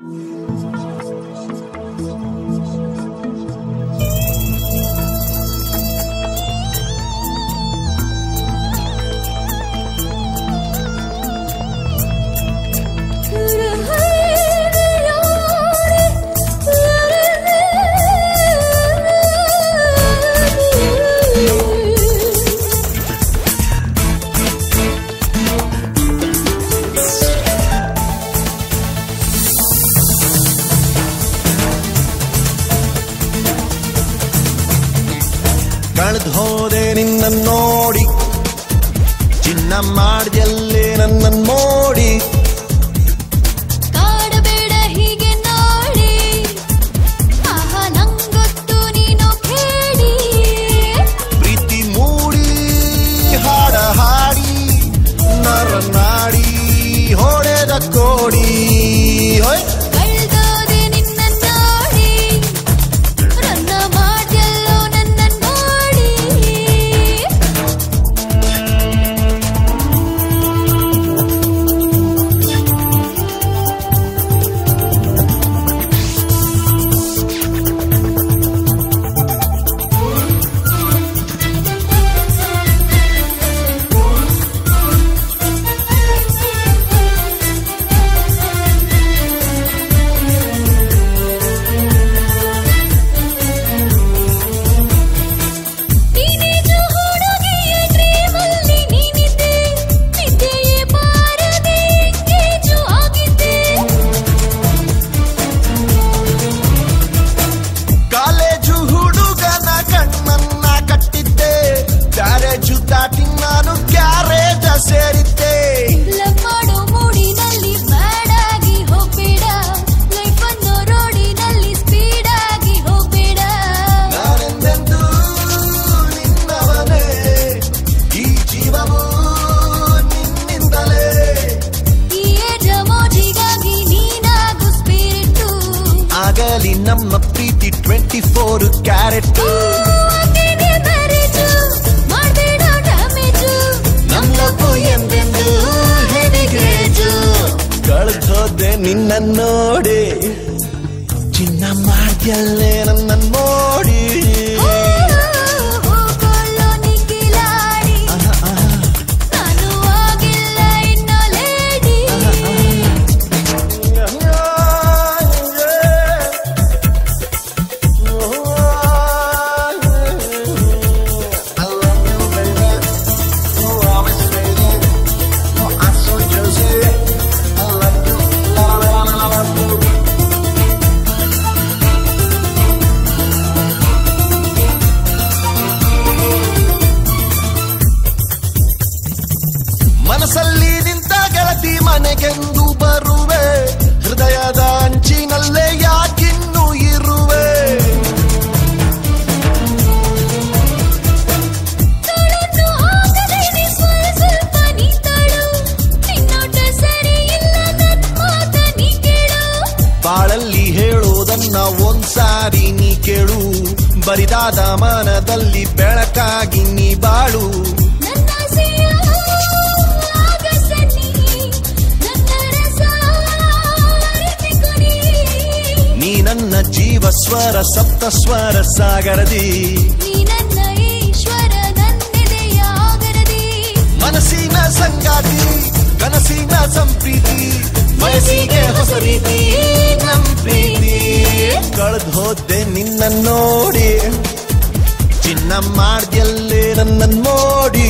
ಕಳೆದು ಹೋದೆ ನಿನ್ನ ನೋಡಿ ಚಿನ್ನ ಮಾಡ್ದಲ್ಲೇ ನನ್ನ ಮೋಡಿ ಕಾಡಬೇಡ ಹೀಗೆ ನೋಡಿ ಆಹಾ ನಂಗೊತ್ತು ನೀನು ಕೇಳಿ ಪ್ರೀತಿ ಮೂಡಿ ಹಾಡ ಹಾಡಿ ನರ ನಾಡಿ ಹೊಡೆದ ಕೋಡಿ ಹೊಯ್ ಕಳ್ದೋದೆ ನಿನ್ನ ನೋಡಿ ರನ್ನ ಮಾಡ್ಯಲ್ಲೋ ನನ್ನ ನೋಡಿ ಟೀನೇಜ್ ಹುಡುಗಿಯ ಡ್ರೀಮಲ್ಲಿ ನೀನಿದ್ದೆ ನಿದ್ದೆಯೇ ಬಾರದೆ ಎಂಗೇಜು ಆಗಿದ್ದೆ ಕಾಲೇಜು ಹುಡುಗನ ಕಣ್ಣನ್ನ ಕಟ್ಟಿದ್ದೆ ಗ್ಯಾರೇಜು ದಾಟಿ ನಾನು ಗ್ಯಾರೇಜ ಸೇರಿದ್ದೆ ಲವ್ ಮಾಡೋ ಮೂಡಿನಲ್ಲಿ ಬ್ಯಾಡ್ ಆಗಿ ಹೋಗ್ಬೇಡ ಲೈಫ್ ಅನ್ನೋ ರೋಡಿನಲ್ಲಿ ಸ್ಪೀಡ್ ಆಗಿ ಹೋಗ್ಬೇಡ ನಾನೆಂದೆಂದೂ ನಿನ್ನವನೇ ಈ ಜೀವವು ನಿನ್ನಿಂದಲೇ ಈ ಏಜ ಮೋಜಿಗಾಗಿ ನೀನಾಗು ಸ್ಪಿರಿಟ್ಟು ಆಗಲಿ ನಮ್ಮ ಪ್ರೀತಿ ಟ್ವೆಂಟಿ ಫೋರ್ ಕ್ಯಾರೆಟ್ ಮಾಡಬೇಡ ಡ್ಯಾಮೇಜು ನಮ್ಮಪ್ಪು ಎಂದೆಂದು ಹೆಡಿಗೇಜು ಕಳೆದೋದೆ ನಿನ್ನ ನೋಡಿ ಚಿನ್ನ ಮಾಡ್ಯಲ್ಲೇ ನನ್ನ ನೋಡಿ ಹೋಗೋಲ್ಲೋ ನಿಖಿಲಾಡಿ ನಾನು ಆಗಿಲ್ಲ ಇನ್ನ ಲೇಡಿ ಮನಸ್ಸಲ್ಲಿ ನಿಂತ ಗೆಳತಿ ಮನೆಗೆಂದು ಬರುವೆ ಹೃದಯದ ಅಂಚಿನಲ್ಲೇ ಯಾಕಿನ್ನು ಇರುವೆ ತೋಳನ್ನು ಹಾಕದೇನೆ ಸ್ವಲ್ಪ ಸ್ವಲ್ಪ ನೀ ತಳು ನಿನ್ನೋಟ ಸರಿ ಇಲ್ಲ ನನ್ ಮಾತ ನೀ ಕೇಳು ಬಾಳಲ್ಲಿ ಹೇಳೋದನ್ನ ಒಂದ್ಸಾರಿ ನೀ ಕೇಳು ಬರಿದಾದ ಮನದಲ್ಲಿ ಬೆಳಕಾಗಿ ನೀ ಬಾಳು ನನ್ನ ಆಸೆಯ ಆಗಸ ನೀ ನನ್ನ ರಸ ಅರಿತಿಕೊ ನೀ ನೀ ನನ್ನ ಜೀವ ಸ್ವರ ಸಪ್ತ ಸ್ವರ ಸಾಗರದಿ ನೀ ನನ್ನ ಈಶ್ವರ ನನ್ನೆದೆಯ ಆಗರದಿ ಮನಸ್ಸಿನ ಸಂಗಾತಿ ಕನಸಿನ ಸಂಪ್ರೀತಿ ವಯಸ್ಸಿಗೆ ಹೊಸ ರೀತಿ ನಮ್ ಪ್ರೀತಿ ಕಳೆದು ಹೋದೆ ನಿನ್ನ ನೋಡಿ ಚಿನ್ನ ಮಾಡ್ಯಲ್ಲೇ ನನ್ನ ನೋಡಿ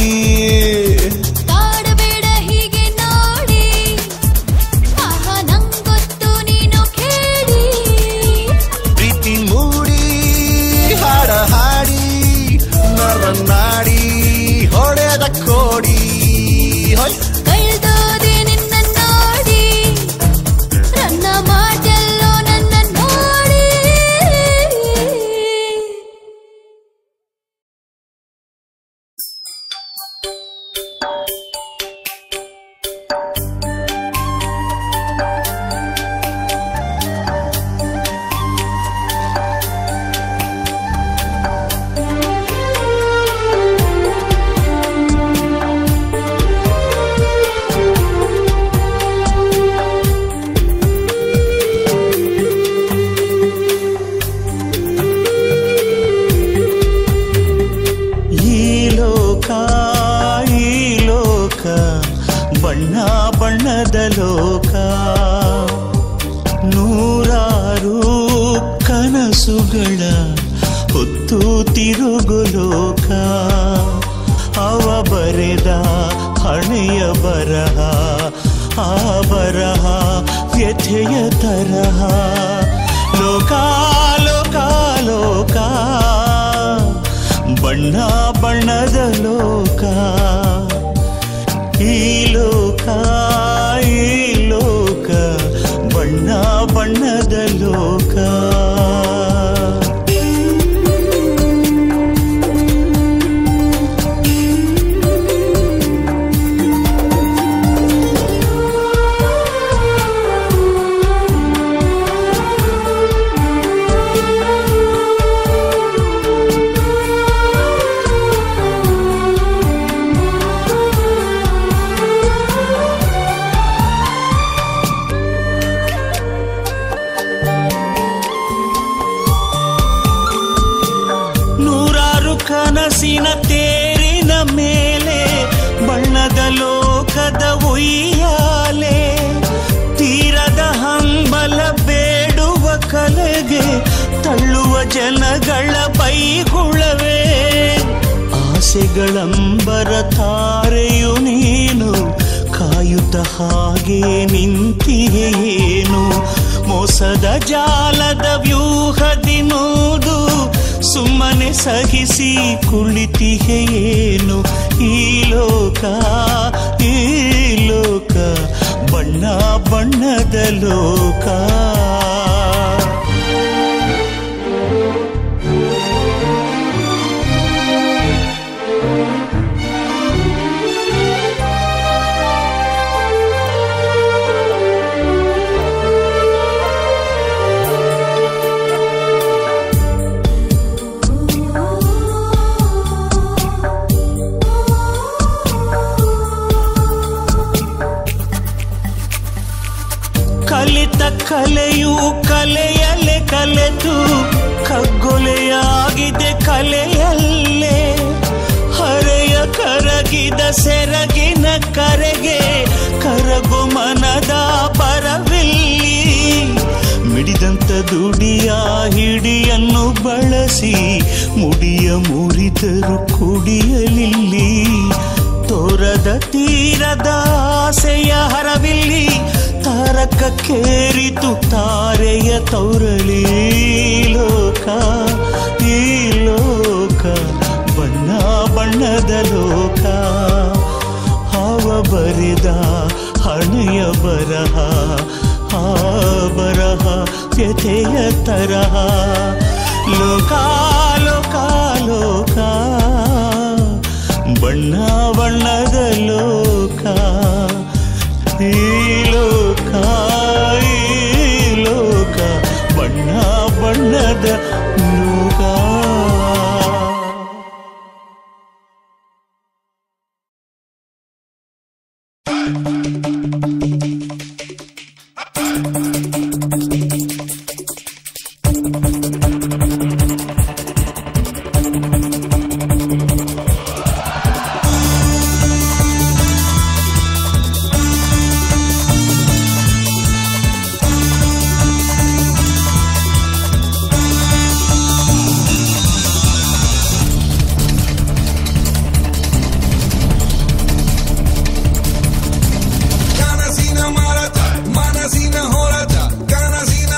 ಕಾಡಬೇಡ ಹೀಗೆ ನೋಡಿ ಆಹಾ ನಂಗೊತ್ತು ನೀನು ಕೇಳಿ ಪ್ರೀತಿ ಮೂಡಿ ಹಾಡ ಹಾಡಿ ನರ ನಾಡಿ ಹೊಡೆದ ಕೋಡಿ ಹೊಯ್ ಕಳ್ದೋದೆ ನಿನ್ನ ನೋಡಿ ರನ್ನ ಮಾಡ್ಯಲ್ಲೋ ನನ್ನ ನೋಡಿ ನೂರಾರು ಕನಸುಗಳ ಹೊತ್ತು ತಿರುಗು ಲೋಕ ಅವ ಬರೆದ ಹಣೆಯ ಬರಹ ಆ ಬರಹ ವ್ಯಥೆಯ ತರಹ ಲೋಕ ಲೋಕ ಲೋಕ ಬಣ್ಣ ಬಣ್ಣದ ಲೋಕ ಈ ಲೋಕ ಈ ಲೋಕ ಬಣ್ಣ ಬಣ್ಣದ ಲೋಕ ನೂರಾರು ಕನಸಿನ ತೇರಿನ ಮೇಲೆ ಬಣ್ಣದ ಲೋಕದ ಉಯ್ಯಾಲೆ ತೀರದ ಹಂಬಲ ಬೇಡುವ ಕಲೆಗೆ ತಳ್ಳುವ ಜನಗಳ ಬೈಗುಳವೇ ಆಸೆಗಳಂಬರ ತಾರೆಯು ನೀನು ಕಾಯುತ್ತ ಹಾಗೆ ನಿಂತಿಯೇನು ಮೋಸದ ಜಾಲದ ವ್ಯೂಹದಿ ನೂದು ಸುಮ್ಮನೆ ಸಹಿಸಿ ಕುಳಿತಿಯೇನು ಈ ಲೋಕ ಈ ಲೋಕ ಬಣ್ಣ ಬಣ್ಣದ ಲೋಕ ಕಲಿತ ಕಲೆಯು ಕಲೆಯಲೆ ಕಲೆತು ಕಗ್ಗೊಲೆಯಾಗಿದೆ ಕಲೆಯಲ್ಲೇ ಹರೆಯ ಕರಗಿದ ಸೆರಗಿನ ಕರೆಗೆ ಕರಗು ಮನದ ಬರವಿಲ್ಲಿ ಮಿಡಿದಂತ ದುಡಿಯ ಹಿಡಿಯನ್ನು ಬಳಸಿ ಮುಡಿಯ ಮುರಿದರು ಕುಡಿಯಲಿಲ್ಲಿ ತೋರದ ತೀರದ ಆಸೆಯ ಹರವಿಲ್ಲಿ ತಾರಕ ಕೇರಿತು ತಾರೆಯ ತೌರಲಿ ಲೋಕ ಈ ಲೋಕ ಬಣ್ಣ ಬಣ್ಣದ ಲೋಕ ಹಾವ ಬರೆದ ಹಣೆಯ ಬರಹ ಆ ಬರಹ ವ್ಯಥೆಯ ತರಹ ಲೋಕ ಲೋಕ ಲೋಕ ಬಣ್ಣ ಬಣ್ಣದ ಲೋಕ ಈ ಲೋಕ ಈ ಲೋಕ ಬಣ್ಣ ಬಣ್ಣದ ಲೋಕ Ganas y no marata, manas y no horata, ganas y no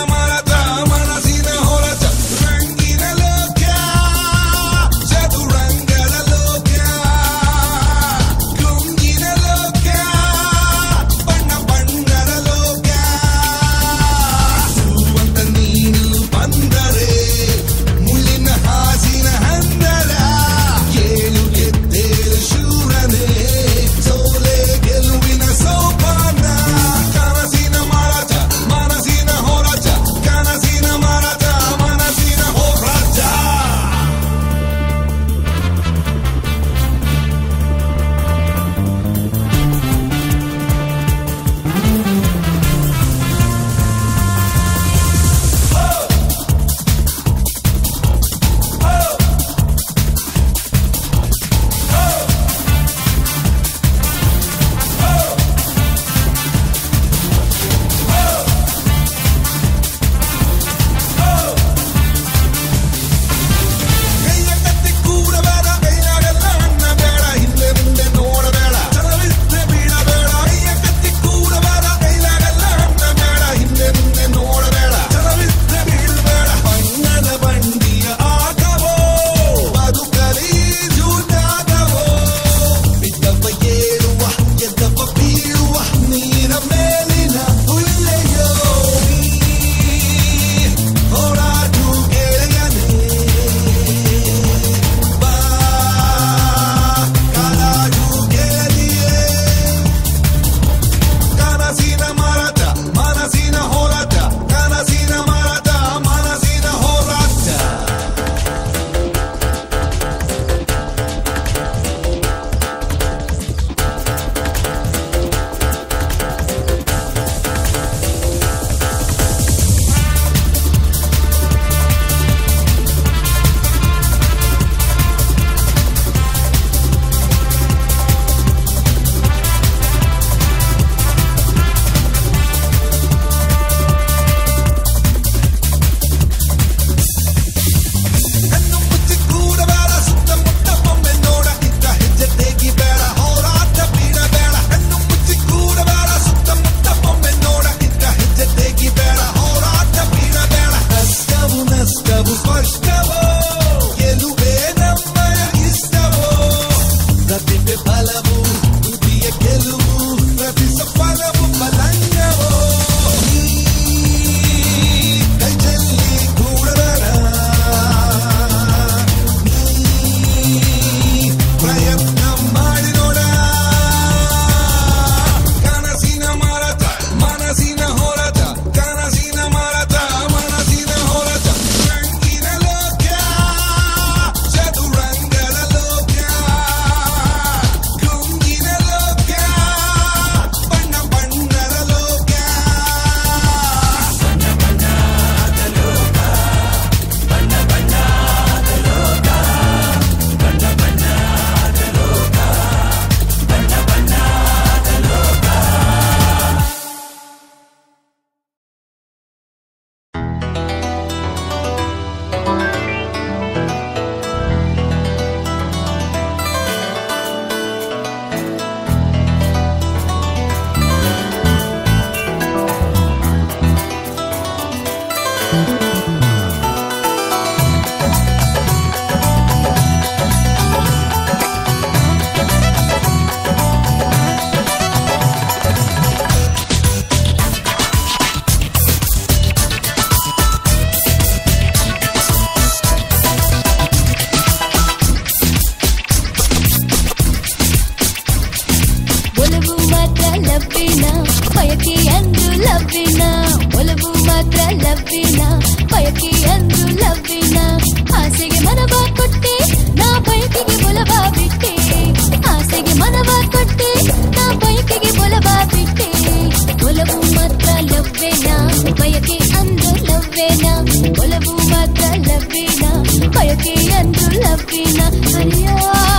ಲವ್ವಿನ ಬಯಕೆ ಅಂದ್ರು ಲವ್ವಿನ ಆಸೆಗೆ ಮನವ ಕೊಟ್ಟೆ ನಾ ಬಯಕೆಗೆ ಒಲವ ಬಿಟ್ಟೆ ಆಸೆಗೆ ಮನವ ಕೊಟ್ಟೆ ನಾ ಬಯಕೆಗೆ ಒಲವ ಬಿಟ್ಟೆ ಒಲವು ಮಾತ್ರ ಲವ್ವೇನ ಬಯಕೆ ಅಂದ್ರು ಲವ್ವೇನ ಒಲವು ಮಾತ್ರ ಲವ್ವೇನ ಬಯಕೆ ಅಂದ್ರು ಲವ್ವೇನ ಹರಿಯ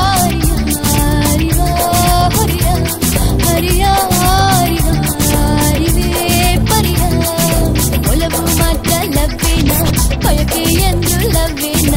ಹರಿಯ ಹರಿಯ ಹರಿಯ ಹರಿಯ ಹರಿವೇ ಪರಿಯ ಒಲವು ಮಾತ್ರ ಲವ್ವೇನ ಬಯಕೆ ಎಂದು ಲವ್ವೇನ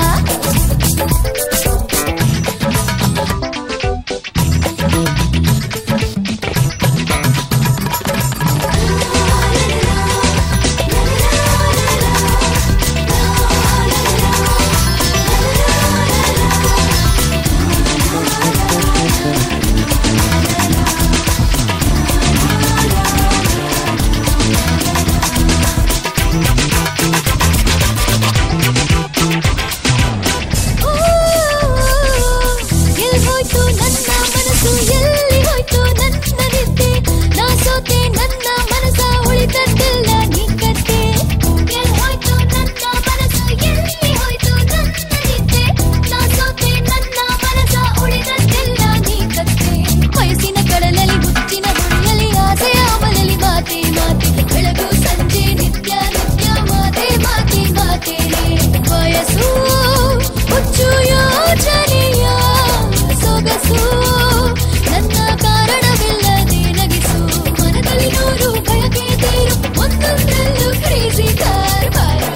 ಎಲ್ಲಿ ಹೋಯ್ತು ನನ್ನ ಮನಸ್ಸು ಎಲ್ಲಿ ಹೋಯ್ತು ನನ್ನ ನಿದ್ದೆ ನಾ ಸೋತೆ ನನ್ನ ಮನಸ್ಸ ಉಳಿದದ್ದೆಲ್ಲ ನೀ ಕತ್ತೆ ಎಲ್ಲಿ ಹೋಯ್ತು ನನ್ನ ಮನಸ್ಸು ಎಲ್ಲಿ ಹೋಯ್ತು ನನ್ನ ನಿದ್ದೆ ನಾ ಸೋತೆ ನನ್ನ ಮನಸ್ಸ ಉಳಿದದ್ದೆಲ್ಲ ನೀ ಕತ್ತೆ ವಯಸ್ಸಿನ ಕಡಲಲ್ಲಿ ಹುಚ್ಚಿನ ಹುಳಿಯಲ್ಲಿ ಆಸೆಯ ಅಮಲಲ್ಲಿ ಮಾತೆ ಮಾತೆ ಬೆಳಗು ಸಂಜೆ ನಿತ್ಯ ನಿತ್ಯ ಮಾತೆ ಮಾತೆ ಮಾತೇನೆ ವಯಸ್ಸು ಹುಚ್ಚು ಯೋಚನೆಯ ಸೊಗಸು ನನ್ನ ಕಾರಣವಿಲ್ಲದೆ ನಗಿಸು ಮನದಲ್ಲಿ ನೂರು ಬಯಕೆ ತೀರು ಒಂದೊಂದರಲ್ಲೂ ಕ್ರೇಜಿ ಕಾರ್ಬಾರು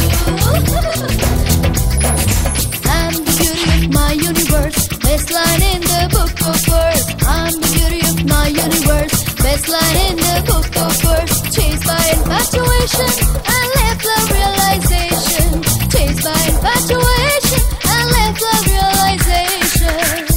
I'm the beauty of my universe, best line in the book of verse. I'm the beauty of my universe, best line in the book of verse. Chased by infatuation and left love realization. Chased by infatuation and left love realization.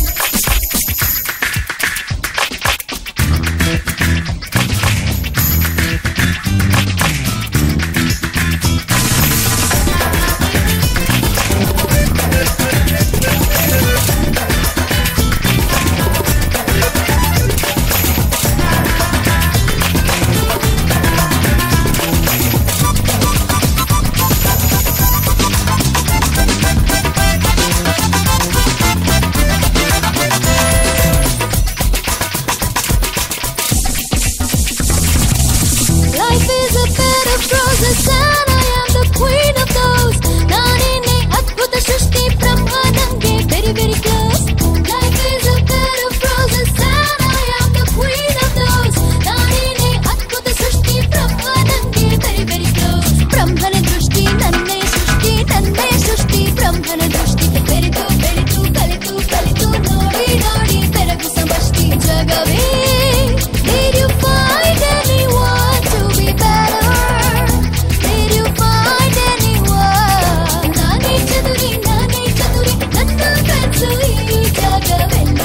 Life is a bed of roses and I am the queen of those. ನಾನೇನೆ ಅದ್ಭುತ ಸೃಷ್ಟಿ ಬ್ರಹ್ಮ ನಂಗೆ very very close. Life is a bed of roses and I am the queen of those. ನಾನೇನೆ ಅದ್ಭುತ ಸೃಷ್ಟಿ ಬ್ರಹ್ಮ ನಂಗೆ very very close. ಬ್ರಹ್ಮನ ದೃಷ್ಟಿ ನನ್ನೇ ಸೃಷ್ಟಿ ನನ್ನೇ ಸೃಷ್ಟಿ ಬ್ರಹ್ಮನ ದೃಷ್ಟಿ ಬೆರೆತು ಬೆಳೆತು ಕಲಿತು ಕಲಿತು ನೋಡಿ ನೋಡಿ ಬೆರಗು ಸಮಷ್ಟಿ ಜಗವೇ Did you find anyone to be better? Did you find anyone? ನಾನೇ ಚದುರಿ ನಾನೇ ಚದುರಿ ನನ್ನ ಕನಸು ಈ ಜಾಗವೆಲ್ಲ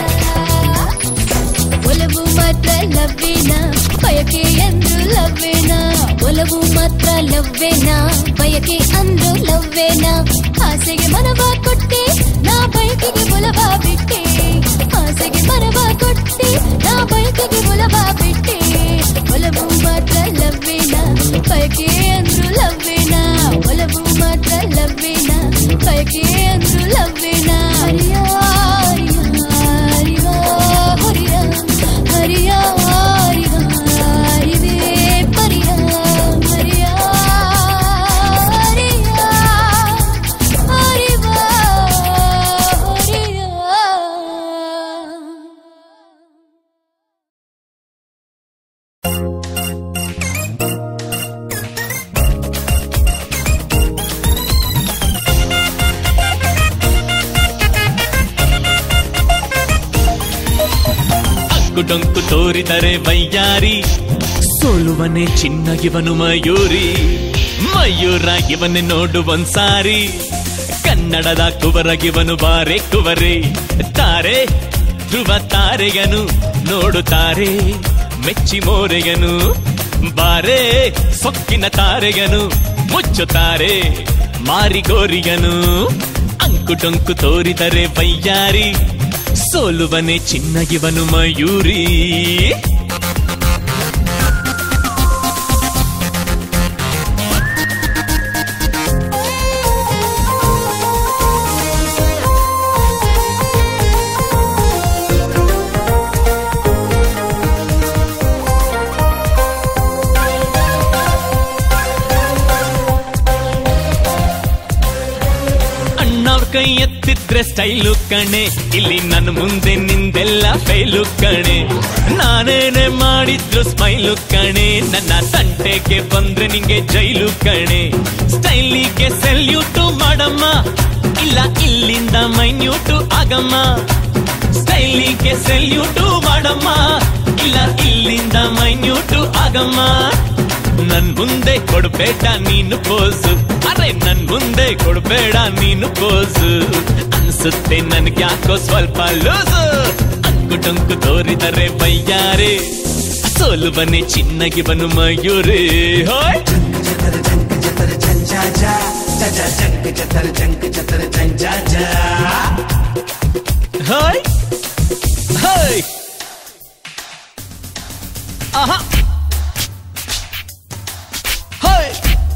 ಒಲವು ಮಾತ್ರ ಲವ್ವೇನ ಬಯಕೆ ಎಂದು ಲವ್ವೇನ ಒಲವು ಮಾತ್ರ ಲವ್ವೇನ ಬಯಕೆ ಅಂದ್ರು ಲವ್ವೇನ ಆಸೆಗೆ ಮನವ ಕೊಟ್ಟೆ ನಾ ಬಯಕೆಗೆ ಒಲವ ಬಿಟ್ಟೆ ಆಸೆಗೆ ಮನವ ಕೊಟ್ಟೆ ನಾ ಬಯಕೆಗೆ ಒಲವ ಬಿಟ್ಟೆ ಒಲವು ಮಾತ್ರ ಲವ್ವೇನ ಬಯಕೆ ಅಂದ್ರು ಲವ್ವೇನ ಒಲವು ಮಾತ್ರ ಲವ್ವೇನ ಬಯಕೆ ಅಂದ್ರು ಲವ್ವೇನ ಹರಿಯ ಹರಿಯ ಹರಿಯ ಹರಿಯ ಹರಿಯ ಹರಿವೇ ಪರಿಯ ಹರಿಯ ಹರಿಯ ಹರಿವ ಹರಿಯ ಅಂಕುಡೊಂಕು ತೋರಿದರೆ ವೈಯಾರಿ ಸೋಲುವನೆ ಚಿನ್ನಗಿವನು ಮಯೂರಿ ಮಯೂರ ಇವನ್ನೇ ನೋಡು ಒಂದ್ಸಾರಿ ಕನ್ನಡದ ಕುವರಗಿವನು ಬಾರೆ ಕುವರಿ ತಾರೆ ಧ್ರುವ ತಾರೆಗನು ನೋಡುತ್ತಾರೆ ಮೆಚ್ಚಿ ಮೋರೆಗನು ಬಾರೆ ಸೊಕ್ಕಿನ ತಾರೆಗನು ಮುಚ್ಚುತ್ತಾರೆ ಮಾರಿಗೋರಿಗನು ಅಂಕುಡೊಂಕು ತೋರಿದರೆ ವೈಯಾರಿ ಸೋಲುವನೆ ಚಿನ್ನಗಿವನು ಮಯೂರಿ ಕೈ ಎತ್ತಿದ್ರೆ ಸ್ಟೈಲು ಕಣೆ ಇಲ್ಲಿ ನನ್ನ ಮುಂದೆ ನಿಂದೆಲ್ಲ ಫೈಲು ಕಣೆ ನಾನೇನೆ ಮಾಡಿದ್ರು ಸ್ಮೈಲು ಕಣೆ ನನ್ನ ತಂಟೆಗೆ ಬಂದ್ರೆ ನಿಂಗೆ ಜೈಲು ಕಣೆ ಸ್ಟೈಲಿಗೆ ಸೆಲ್ಯೂಟು ಮಾಡಮ್ಮ ಇಲ್ಲ ಇಲ್ಲಿಂದ ಮೈನ್ಯೂಟು ಆಗಮ್ಮ ಸ್ಟೈಲಿಗೆ ಸೆಲ್ಯೂಟು ಮಾಡಮ್ಮ ಇಲ್ಲ ಇಲ್ಲಿಂದ ಮೈನ್ಯೂಟು ಆಗಮ್ಮ ನನ್ ಮುಂದೆ ಕೊಡ್ಬೇಡ ನೀನು ಪೋಸು ಅರೆ ನನ್ ಮುಂದೆ ಕೊಡ್ಬೇಡ ನೀನು ಪೋಸು ಅನ್ಸುತ್ತೆ ನನ್ಗೆ ಯಾಕೋ ಸ್ವಲ್ಪ ಲೂಸು ಅಂಕುಟೊಂಕು ತೋರಿದರೆ ಬಯ್ಯಾರೆ ಸೋಲುವನೆ ಚಿನ್ನಗಿ ಬನು ಮಯೂರೇ ಹೋಯ್ ಹೋಯ್ ಹೋಯ್ ಆಹಾ ಹೋಯ್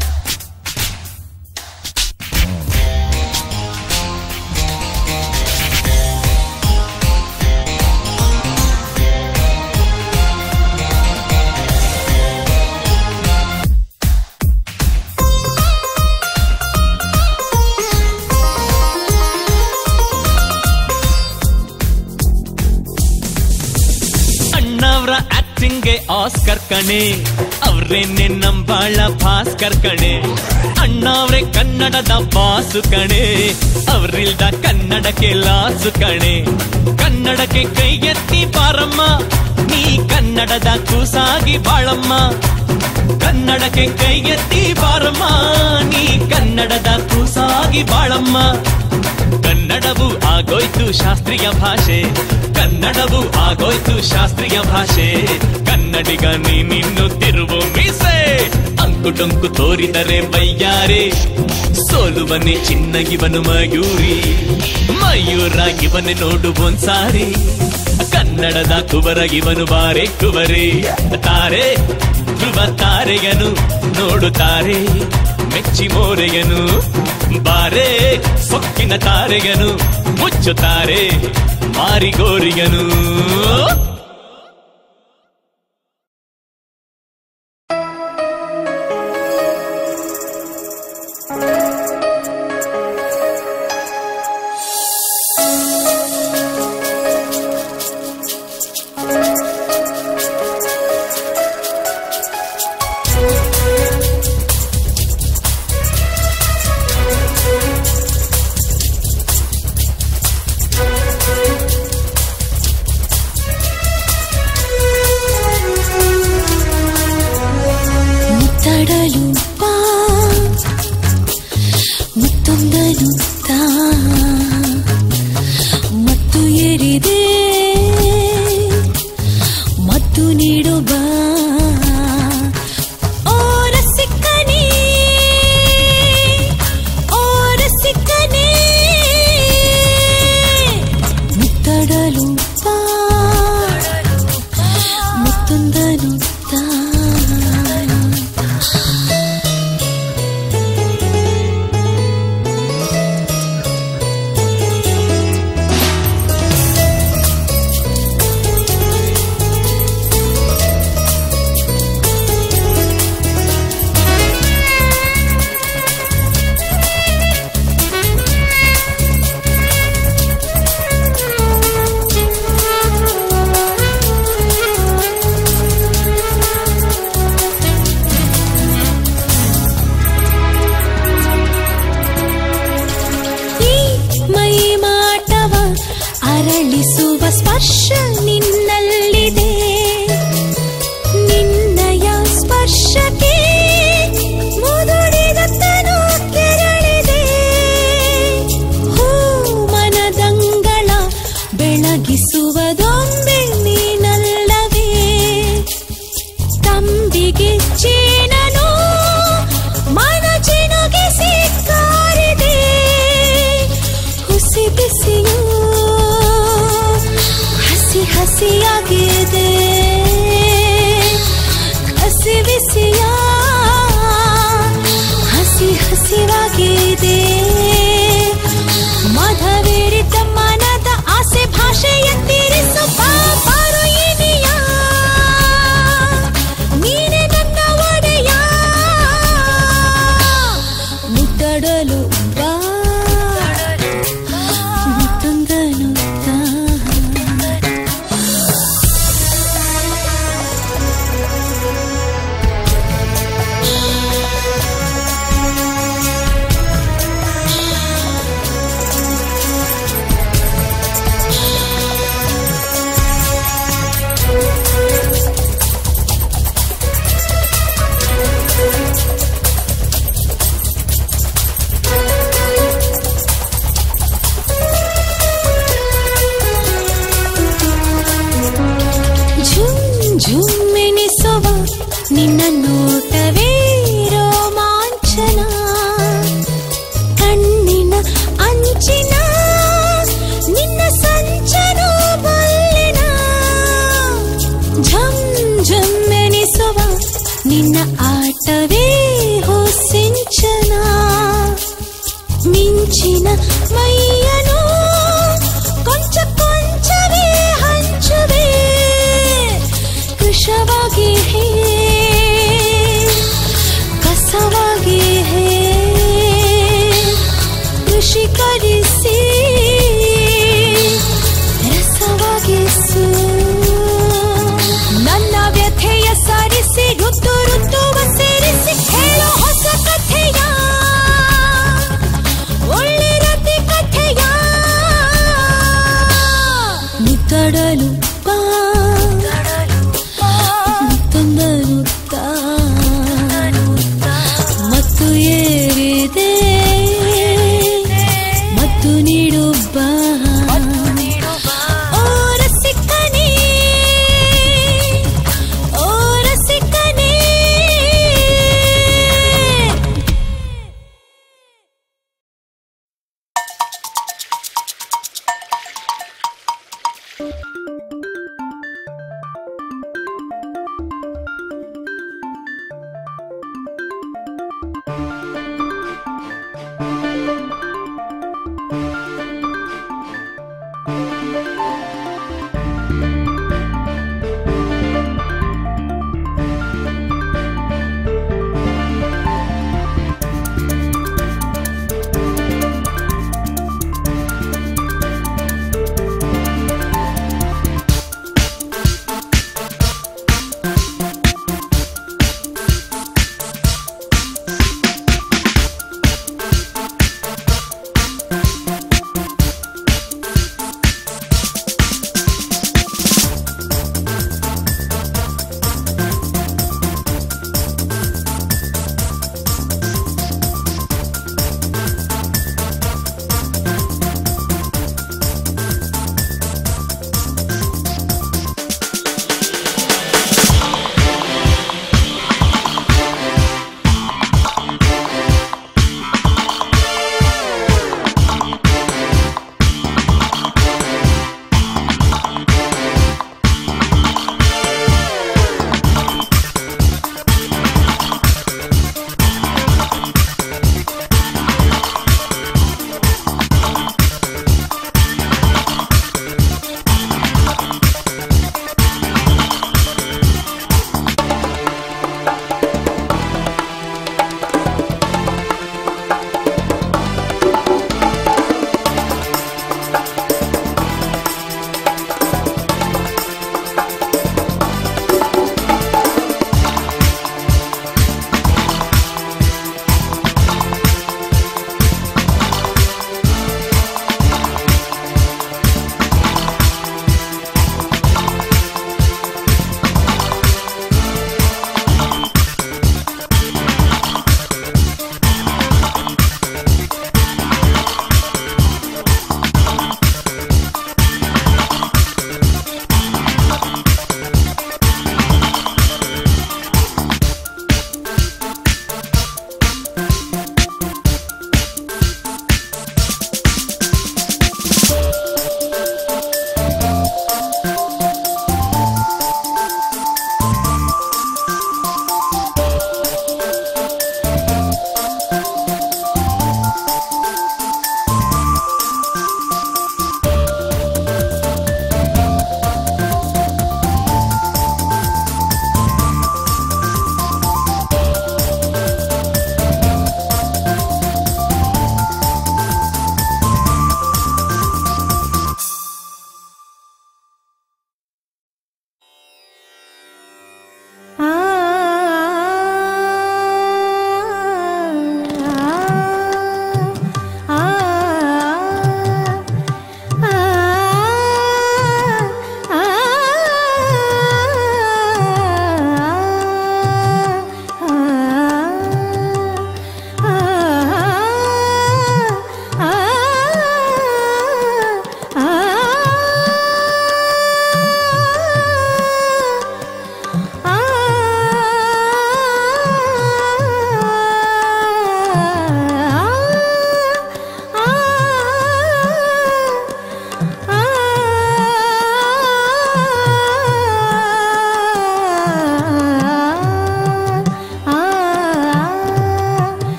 ಅಣ್ಣವ್ರ ಆಕ್ಟಿಂಗ್ಗೆ ಆಸ್ಕರ್ ಕಣೆ ಅವ್ರೇನೆ ನಂಬಾಳ ಭಾಸ್ಕರ್ ಕಣೆ ಅಣ್ಣವ್ರೆ ಕನ್ನಡದ ಬಾಸು ಕಣೆ ಅವ್ರಿಲ್ದ ಕನ್ನಡಕ್ಕೆ ಲಾಸು ಕಣೆ ಕನ್ನಡಕ್ಕೆ ಕೈ ಎತ್ತಿ ಬಾರಮ್ಮ ನೀ ಕನ್ನಡದ ಕೂಸಾಗಿ ಬಾಳಮ್ಮ ಕನ್ನಡಕ್ಕೆ ಕೈ ಎತ್ತಿ ಬಾರಮ್ಮ ನೀ ಕನ್ನಡದ ಕೂಸಾಗಿ ಬಾಳಮ್ಮ ಕನ್ನಡವು ಆಗೋಯ್ತು ಶಾಸ್ತ್ರೀಯ ಭಾಷೆ ಕನ್ನಡವು ಆಗೋಯ್ತು ಶಾಸ್ತ್ರೀಯ ಭಾಷೆ ಕನ್ನಡಿಗ ನೀನಿನ್ನು ತಿರುವು ಮೀಸೆ ಅಂಕುಟೊಂಕು ತೋರಿದರೆ ಬಯ್ಯಾರೆ ಸೋಲುವನೆ ಚಿನ್ನಗಿವನು ಮಯೂರಿ ಮಯೂರ ಇವನೆ ನೋಡು ಒಂದ್ಸಾರಿ ಕನ್ನಡದ ಕುಬರ ಇವನು ಬಾರೆ ಕುಬರೆ ತಾರೆ ಧ್ರುವ ತಾರೆಯನು ನೋಡುತ್ತಾರೆ ಮೆಚ್ಚಿ ಮೋರೆಯನು ಬಾರೆ ಸೊಕ್ಕಿನ ತಾರೆಯನು ಮುಚ್ಚುತ್ತಾರೆ ಮಾರಿಗೋರಿಯನು ಮುತ್ತಡಲು ಬಾ ಮುತ್ತೊಂದನು ತಾ ಮತ್ತು ಏರಿದೆ ಮತ್ತು ನೀಡು ಬಾ ಓ ರಸಿಕನೇ ಓ ರಸಿಕನೇ ಮುತ್ತಡಲು ಬಾ ಮುತ್ತೊಂದನು ತಾ ಈ ಮೈ ಮಾಟವ ಅರಳಿಸುವ ಸ್ಪರ್ಶ ನಿನ್ನಲ್ಲಿದೆ ನಿನ್ನಯ ಸ್ಪರ್ಶಕ್ಕೆ ಮುದುಡಿದ ತನು ಕೆರಳಿದೆ ಹೂ ಮನದಂಗಳ ಬೆಳಗಿಸುವುದೊಂಬೆ ನೀನಲ್ಲವೇ ತಂಬಿಗೆ ಚೀನನು ಮನ ಚಿನುಗಿಸಿ ಕಾರಿದೆ ಹುಸಿ ಬಿಸಿಯು ಹಸಿ ಹಸಿಯಾಗಿದೆ ಹಸಿ ಬಿಸಿಯ ಹಸಿ ಹಸಿವಾಗಿದೆ ಮಧವೇರಿತ ಮನದ ಆಸೆ ಭಾಷೆಯ ತೀರಿಸು ಬಾರು ಇನಿಯ ನೀನೆ ನನ್ನ ಒಡೆಯ ಮುಟ್ಟಡಲು ಬಾ ನನ್ನ ಮೈಯನು ಕೊಂಚ ಕೊಂಚವೇ ಹಂಚುವೆ ಕೃಶವಾಗಿ ಹೇ ಕಸವಾಗಿ ಹೇ ಕೃಷಿಕರಿಸಿ ರಸವಾಗಿಸು ನನ್ನ ವ್ಯಥೆಯ ಸಾರಿಸಿ ಋತು ಋತುವ ಸೇರಿಸಿ ಹೇಳೋ ಹೊಸ ಕಥೆಯ ಒಳ್ಳೆ ರತಿ ಕಥೆಯ ಮುತ್ತಡಲು ಬಾ ಮುತ್ತೊಂದನು ತಾ ಮತ್ತು ಏ